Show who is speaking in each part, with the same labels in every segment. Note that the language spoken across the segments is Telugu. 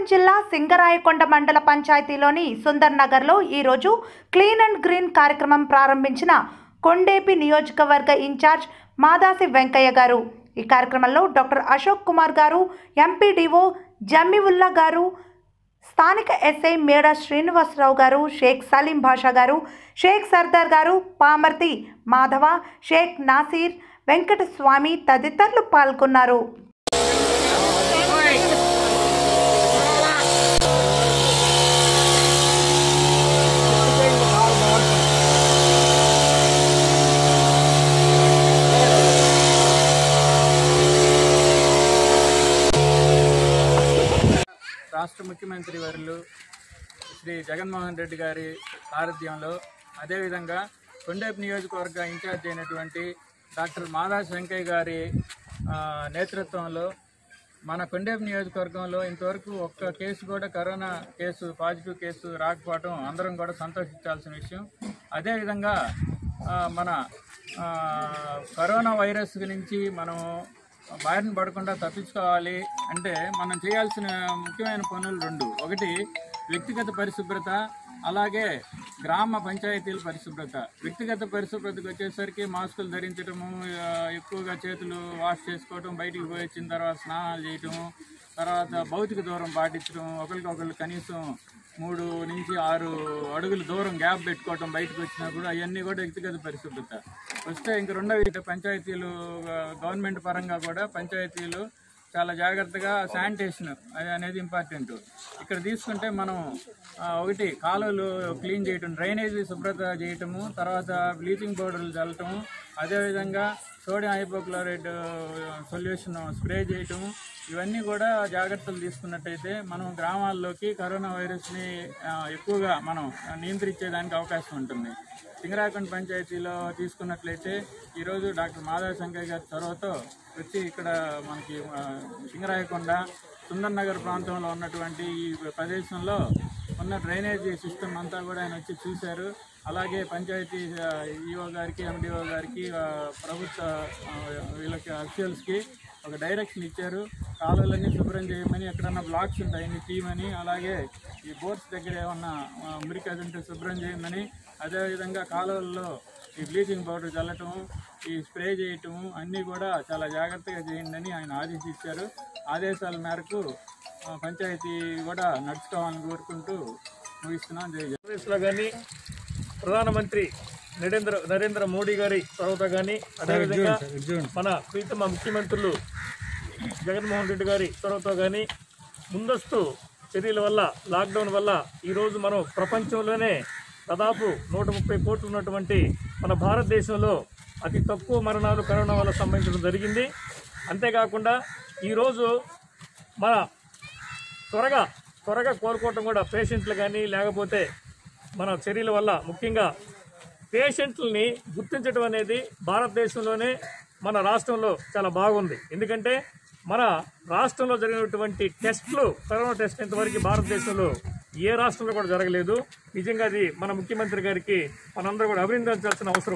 Speaker 1: శ్రీకాకుళం జిల్లా సింగరాయకొండ మండల పంచాయతీలోని సుందర్ నగర్లో ఈరోజు క్లీన్ అండ్ గ్రీన్ కార్యక్రమం ప్రారంభించిన కొండేపి నియోజకవర్గ ఇన్ఛార్జ్ మాదాసి వెంకయ్య గారు ఈ కార్యక్రమంలో డాక్టర్ అశోక్ కుమార్ గారు ఎంపీడీఓ జమ్మివుల్లా గారు స్థానిక ఎస్ఐ మేడ శ్రీనివాసరావు గారు షేక్ సలీం భాషా గారు షేక్ సర్దార్ గారు పామర్తి మాధవ షేక్ నాసీర్ వెంకటస్వామి తదితరులు పాల్గొన్నారు
Speaker 2: రాష్ట్ర ముఖ్యమంత్రి వర్యులు శ్రీ జగన్మోహన్ రెడ్డి గారి సారథ్యంలో అదేవిధంగా కొండేపు నియోజకవర్గ ఇన్ఛార్జ్ అయినటువంటి డాక్టర్ మాదాస్ వెంకయ్య గారి ఆ, నేతృత్వంలో మన కొండేపు నియోజకవర్గంలో ఇంతవరకు ఒక్క కేసు కూడా కరోనా కేసు పాజిటివ్ కేసు రాకపోవడం అందరం కూడా సంతోషించాల్సిన విషయం అదేవిధంగా ఆ, మన ఆ, కరోనా వైరస్ గురించి మనం బారిన పడకుండా తప్పించుకోవాలి అంటే మనం చేయాల్సిన ముఖ్యమైన పనులు రెండు ఒకటి వ్యక్తిగత పరిశుభ్రత అలాగే గ్రామ పంచాయతీల పరిశుభ్రత వ్యక్తిగత పరిశుభ్రతకు వచ్చేసరికి మాస్కులు ధరించడము ఆ, ఎక్కువగా చేతులు వాష్ చేసుకోవడం బయటికి పోయి వచ్చిన తర్వాత స్నానాలు చేయటము తర్వాత భౌతిక దూరం పాటించడం ఒకరికొకరు కనీసం మూడు నుంచి ఆరు అడుగుల దూరం గ్యాప్ పెట్టుకోవటం బయటకు వచ్చినప్పుడు అవన్నీ కూడా వ్యక్తిగత పరిశుభ్రత వస్తే ఇంక రెండవ పంచాయతీలు ఆ, గవర్నమెంట్ పరంగా కూడా పంచాయతీలు చాలా జాగ్రత్తగా శానిటేషన్ అది అనేది ఇంపార్టెంట్ ఇక్కడ తీసుకుంటే మనం ఆ, ఒకటి కాలువలు క్లీన్ చేయటం డ్రైనేజీ శుభ్రత చేయటము తర్వాత బ్లీచింగ్ పౌడర్లు చల్లటము అదేవిధంగా సోడియం హైపోక్లోరైడ్ సొల్యూషన్ స్ప్రే చేయటము ఇవన్నీ కూడా జాగ్రత్తలు తీసుకున్నట్టయితే మనం గ్రామాల్లోకి కరోనా వైరస్ని ఆ, ఎక్కువగా మనం నియంత్రించేదానికి అవకాశం ఉంటుంది సింగరాకొండ పంచాయతీలో తీసుకున్నట్లయితే ఈరోజు డాక్టర్ మాధవ శంకర్ గారి చొరవతో వచ్చి ఇక్కడ మనకి ఆ, సింగరాయకొండ సుందర్ నగర్ ప్రాంతంలో ఉన్నటువంటి ఈ ప్రదేశంలో ఉన్న డ్రైనేజీ సిస్టమ్ అంతా కూడా ఆయన వచ్చి చూశారు అలాగే పంచాయతీ ఈఓ గారికి ఎండిఓ గారికి ఆ, ప్రభుత్వ ఆ, వీళ్ళకి అఫీషియల్స్కి ఒక డైరెక్షన్ ఇచ్చారు కాలువలన్నీ శుభ్రం చేయమని ఎక్కడన్నా బ్లాక్స్ ఉంటాయి అన్ని తీయమని అలాగే ఈ బోర్డ్స్ దగ్గర ఏమన్నా ఆ, మురికి అది ఉంటే శుభ్రం చేయమని అదేవిధంగా కాలువల్లో ఈ బ్లీచింగ్ పౌడర్ చల్లటము ఈ స్ప్రే చేయటము అన్నీ కూడా చాలా జాగ్రత్తగా చేయండి అని ఆయన ఆదేశించారు ఆదేశాల మేరకు ఆ, పంచాయతీ కూడా నడుచుకోవాలని కోరుకుంటూ ముగిస్తున్నాం జై జగన్.
Speaker 3: ఆంధ్రప్రదేశ్లో కానీ ప్రధానమంత్రి నరేంద్ర నరేంద్ర మోడీ గారి చొరవతో కానీ అదేవిధంగా మన ప్రీతమ ముఖ్యమంత్రులు జగన్మోహన్ రెడ్డి గారి చొరవతో కానీ ముందస్తు చర్యల వల్ల లాక్డౌన్ వల్ల ఈరోజు మనం ప్రపంచంలోనే దాదాపు నూట ముప్పై కోట్లు ఉన్నటువంటి మన భారతదేశంలో అతి తక్కువ మరణాలు కరోనా వల్ల సంభవించడం జరిగింది అంతేకాకుండా ఈరోజు మన త్వరగా త్వరగా కోలుకోవటం కూడా పేషెంట్లు కానీ లేకపోతే మన చర్యల వల్ల ముఖ్యంగా పేషెంట్లని గుర్తించడం అనేది భారతదేశంలోనే మన రాష్ట్రంలో చాలా బాగుంది ఎందుకంటే మన రాష్ట్రంలో జరిగినటువంటి టెస్టులు కరోనా టెస్ట్ ఇంతవరకు భారతదేశంలో ఏ రాష్ట్రంలో కూడా జరగలేదు నిజంగా అది మన ముఖ్యమంత్రి గారికి మనందరూ కూడా అభినందించాల్సిన అవసరం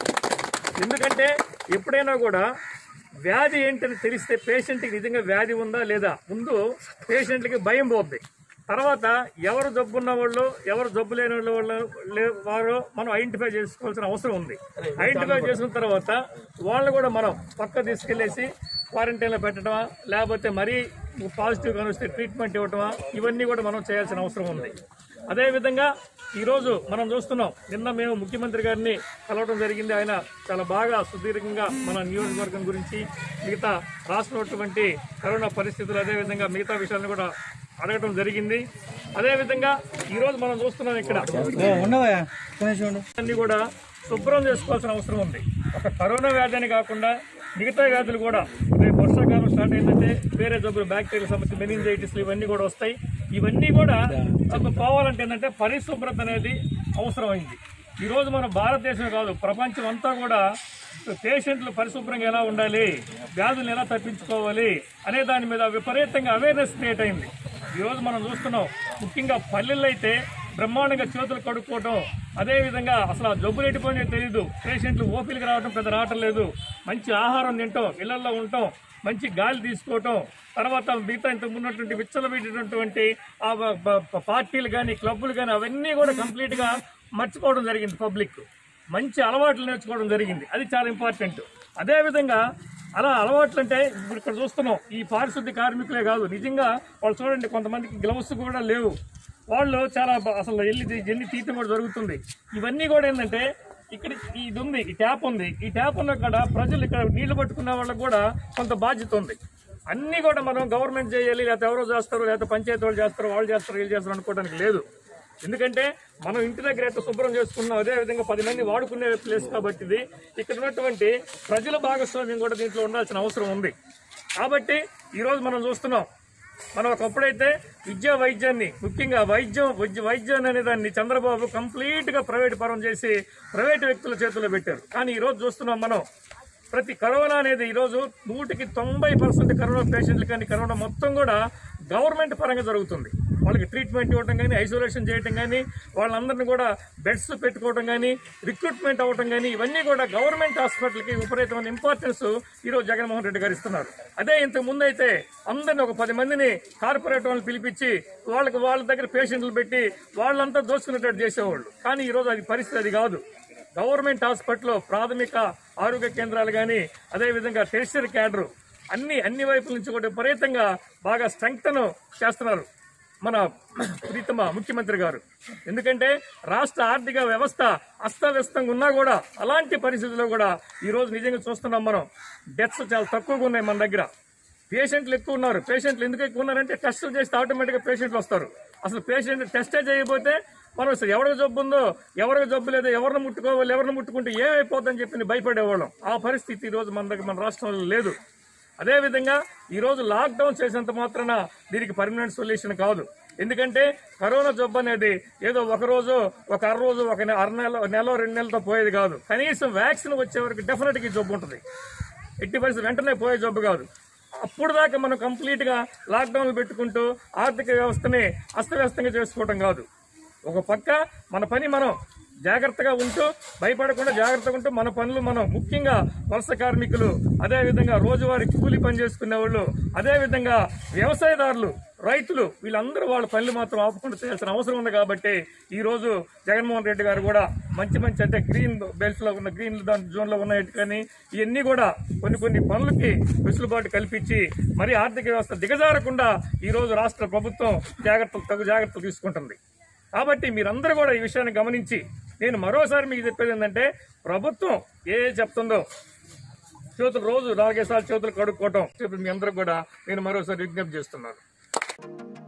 Speaker 3: ఎందుకంటే ఎప్పుడైనా కూడా వ్యాధి ఏంటని తెలిస్తే పేషెంట్కి నిజంగా వ్యాధి ఉందా లేదా ముందు పేషెంట్కి భయం పోద్ది తర్వాత ఎవరు జబ్బు ఉన్న వాళ్ళు ఎవరు జబ్బు లేని వాళ్ళు లే- వారో మనం ఐడెంటిఫై చేసుకోవాల్సిన అవసరం ఉంది ఐడెంటిఫై చేసిన తర్వాత వాళ్ళని కూడా మనం పక్క తీసుకెళ్లేసి క్వారంటైన్లో పెట్టడమా లేకపోతే మరీ పాజిటివ్ గా వస్తే ట్రీట్మెంట్ ఇవ్వటమా ఇవన్నీ కూడా మనం చేయాల్సిన అవసరం ఉంది అదేవిధంగా ఈరోజు మనం చూస్తున్నాం నిన్న మేము ముఖ్యమంత్రి గారిని కలవడం జరిగింది ఆయన చాలా బాగా సుదీర్ఘంగా మన నియోజకవర్గం గురించి మిగతా రాష్ట్రంలో ఉన్నటువంటి కరోనా పరిస్థితులు అదేవిధంగా మిగతా విషయాలను కూడా అడగటం జరిగింది అదేవిధంగా ఈరోజు మనం చూస్తున్నాం ఇక్కడ అన్ని కూడా శుభ్రం చేసుకోవాల్సిన అవసరం ఉంది ఒక కరోనా వ్యాధి అని కాకుండా మిగతా వ్యాధులు కూడా రేపు వర్షాకాలం స్టార్ట్ అయిందంటే వేరే జబ్బులు బ్యాక్టీరియల్ సమస్య మెనింజైటిస్ ఇవన్నీ కూడా వస్తాయి ఇవన్నీ కూడా ఒక పోవాలంటే ఏంటంటే పరిశుభ్రత అనేది అవసరమైంది ఈరోజు మన భారతదేశం కాదు ప్రపంచం అంతా కూడా పేషెంట్లు పరిశుభ్రంగా ఎలా ఉండాలి వ్యాధులను ఎలా తప్పించుకోవాలి అనే దాని మీద విపరీతంగా అవేర్నెస్ క్రియేట్ అయింది ఈరోజు మనం చూస్తున్నాం ముఖ్యంగా పల్లెల్లో అయితే బ్రహ్మాండంగా చేతులు కడుక్కోవటం అదేవిధంగా అసలు ఆ జబ్బులు ఎట్టిపోయినా తెలియదు పేషెంట్లు ఓపీలకు రావడం పెద్ద రావటం లేదు మంచి ఆహారం తింటాం ఇళ్లలో ఉండటం మంచి గాలి తీసుకోవటం తర్వాత మిగతా ఇంత ఉన్నటువంటి విచ్చలబెట్టినటువంటి ఆ బ- బ- పార్టీలు కానీ క్లబ్బులు కానీ అవన్నీ కూడా కంప్లీట్గా మర్చిపోవడం జరిగింది పబ్లిక్ మంచి అలవాట్లు నేర్చుకోవడం జరిగింది అది చాలా ఇంపార్టెంట్ అదేవిధంగా అలా అలవాట్లు అంటే ఇప్పుడు ఇక్కడ చూస్తున్నాం ఈ పారిశుద్ధ్య కార్మికులే కాదు నిజంగా వాళ్ళు చూడండి కొంతమందికి గ్లౌస్ కూడా లేవు వాళ్ళు చాలా బ- అసలు ఎల్లి ఎన్ని తీయటం కూడా జరుగుతుంది ఇవన్నీ కూడా ఏంటంటే ఇక్కడ ఇది ఉంది ఈ ట్యాప్ ఉంది ఈ ట్యాప్ ఉన్న కాడ ప్రజలు ఇక్కడ నీళ్లు పట్టుకున్న వాళ్ళకి కూడా కొంత బాధ్యత ఉంది అన్నీ కూడా మనం గవర్నమెంట్ చేయాలి లేకపోతే ఎవరో చేస్తారు లేకపోతే పంచాయతీ వాళ్ళు చేస్తారు వాళ్ళు చేస్తారు వీళ్ళు చేస్తారు అనుకోవడానికి లేదు ఎందుకంటే మనం ఇంటి దగ్గర ఎంత శుభ్రం చేసుకున్నాం అదే విధంగా పది మంది వాడుకునే ప్లేస్ కాబట్టి ఇది ఇక్కడ ఉన్నటువంటి ప్రజల భాగస్వామ్యం కూడా దీంట్లో ఉండాల్సిన అవసరం ఉంది కాబట్టి ఈరోజు మనం చూస్తున్నాం మనం ఒకప్పుడైతే విద్యా వైద్యాన్ని ముఖ్యంగా వైద్యం వైద్య వైద్యం అనే దాన్ని చంద్రబాబు కంప్లీట్ గా ప్రైవేట్ పరం చేసి ప్రైవేట్ వ్యక్తుల చేతుల్లో పెట్టారు కానీ ఈ రోజు చూస్తున్నాం మనం ప్రతి కరోనా అనేది ఈరోజు నూటికి తొంభై పర్సెంట్ కరోనా పేషెంట్లు కానీ కరోనా మొత్తం కూడా గవర్నమెంట్ పరంగా జరుగుతుంది వాళ్ళకి ట్రీట్మెంట్ ఇవ్వడం కానీ ఐసోలేషన్ చేయడం కానీ వాళ్ళందరినీ కూడా బెడ్స్ పెట్టుకోవడం కానీ రిక్రూట్మెంట్ అవ్వడం కానీ ఇవన్నీ కూడా గవర్నమెంట్ హాస్పిటల్కి విపరీతమైన ఇంపార్టెన్స్ ఈరోజు జగన్మోహన్ రెడ్డి గారు ఇస్తున్నారు అదే ఇంతకు ముందు అయితే అందరిని ఒక పది మందిని కార్పొరేట్ వాళ్ళని పిలిపించి వాళ్ళకి వాళ్ళ దగ్గర పేషెంట్లు పెట్టి వాళ్ళంతా దోచుకునేటట్టు చేసేవాళ్ళు కానీ ఈరోజు అది పరిస్థితి అది కాదు గవర్నమెంట్ హాస్పిటల్లో ప్రాథమిక ఆరోగ్య కేంద్రాలు కానీ అదేవిధంగా టెరిషరీ క్యాడర్ అన్ని అన్ని వైపుల నుంచి కూడా విపరీతంగా బాగా స్ట్రెంగ్త్ చేస్తున్నారు మన ప్రీతమ ముఖ్యమంత్రి గారు ఎందుకంటే రాష్ట్ర ఆర్థిక వ్యవస్థ అస్తవ్యస్తంగా ఉన్నా కూడా అలాంటి పరిస్థితుల్లో కూడా ఈ రోజు నిజంగా చూస్తున్నాం మనం డెత్స్ చాలా తక్కువగా ఉన్నాయి మన దగ్గర పేషెంట్లు ఎక్కువ ఉన్నారు పేషెంట్లు ఎందుకు ఎక్కువ ఉన్నారంటే టెస్టులు చేస్తే ఆటోమేటిక్గా పేషెంట్లు వస్తారు అసలు పేషెంట్ టెస్టే చేయకపోతే మనం అసలు ఎవరికి జబ్బు ఉందో ఎవరికి జబ్బు లేదో ఎవరిని ముట్టుకోవాలి ఎవరిని ముట్టుకుంటే ఏమైపోద్దని చెప్పి భయపడేవాళ్ళం ఆ పరిస్థితి ఈ రోజు మన దగ్గర మన రాష్ట్రంలో లేదు అదేవిధంగా ఈ రోజు లాక్డౌన్ చేసేంత మాత్రాన దీనికి పర్మనెంట్ సొల్యూషన్ కాదు ఎందుకంటే కరోనా జబ్బు అనేది ఏదో ఒక రోజు ఒక అర రోజు ఒక నె- అర నెల నెల రెండు నెలలతో పోయేది కాదు కనీసం వ్యాక్సిన్ వచ్చే వరకు డెఫినెట్గా ఈ జబ్బు ఉంటుంది ఎట్టి పరిస్థితి వెంటనే పోయే జబ్బు కాదు అప్పుడు దాకా మనం కంప్లీట్ గా లాక్డౌన్ పెట్టుకుంటూ ఆర్థిక వ్యవస్థని అస్తవ్యస్తంగా చేసుకోవడం కాదు ఒక పక్క మన పని మనం జాగ్రత్తగా ఉంటూ భయపడకుండా జాగ్రత్తగా ఉంటూ మన పనులు మనం ముఖ్యంగా వలస కార్మికులు అదే విధంగా రోజువారీ కూలి పని చేసుకునే వాళ్ళు అదే విధంగా వ్యవసాయదారులు రైతులు వీళ్ళందరూ వాళ్ళ పనులు మాత్రం ఆపకుండా చేయాల్సిన అవసరం ఉంది కాబట్టి ఈ రోజు జగన్మోహన్ రెడ్డి గారు కూడా మంచి మంచి అంటే గ్రీన్ బెల్ట్స్ లో ఉన్న గ్రీన్ జోన్ లో ఉన్నాయి కానీ ఇవన్నీ కూడా కొన్ని కొన్ని పనులకి వెసులుబాటు కల్పించి మరి ఆర్థిక వ్యవస్థ దిగజారకుండా ఈ రోజు రాష్ట్ర ప్రభుత్వం జాగ్రత్తలు తగు జాగ్రత్తలు తీసుకుంటుంది కాబట్టి మీరందరూ కూడా ఈ విషయాన్ని గమనించి నేను మరోసారి మీకు చెప్పేది ఏంటంటే ప్రభుత్వం ఏ ఏ చెప్తుందో చేతులు రోజు నాలుగైదు సార్లు చేతులు కడుక్కోవటం చెప్పి మీ అందరూ కూడా నేను మరోసారి విజ్ఞప్తి చేస్తున్నాను